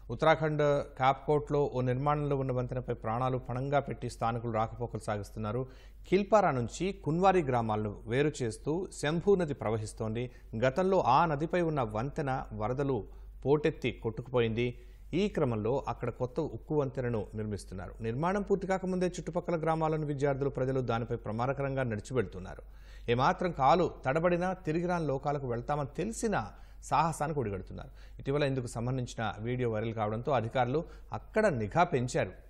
ఉత్తరాఖండ్ క్యాప్కోట్లో ఓ నిర్మాణంలో ఉన్న వంతెనపై ప్రాణాలు పణంగా పెట్టి స్థానికులు రాకపోకలు సాగిస్తున్నారు కిల్పారా నుంచి కున్వారి గ్రామాలను వేరు చేస్తూ శంభూ నది ప్రవహిస్తోంది గతంలో ఆ నదిపై ఉన్న వంతెన వరదలు పోటెత్తి కొట్టుకుపోయింది ఈ క్రమంలో అక్కడ కొత్త ఉక్కు వంతెనను నిర్మిస్తున్నారు నిర్మాణం పూర్తి కాకముందే చుట్టుపక్కల గ్రామాలను విద్యార్థులు ప్రజలు దానిపై ప్రమాదకరంగా నడిచి వెళ్తున్నారు ఏమాత్రం కాలు తడబడినా తిరిగి రాని లోకాలకు వెళ్తామని తెలిసినా సాహసానికి ఒడిగడుతున్నారు ఇటీవల ఇందుకు సంబంధించిన వీడియో వైరల్ కావడంతో అధికారులు అక్కడ నిఘా పెంచారు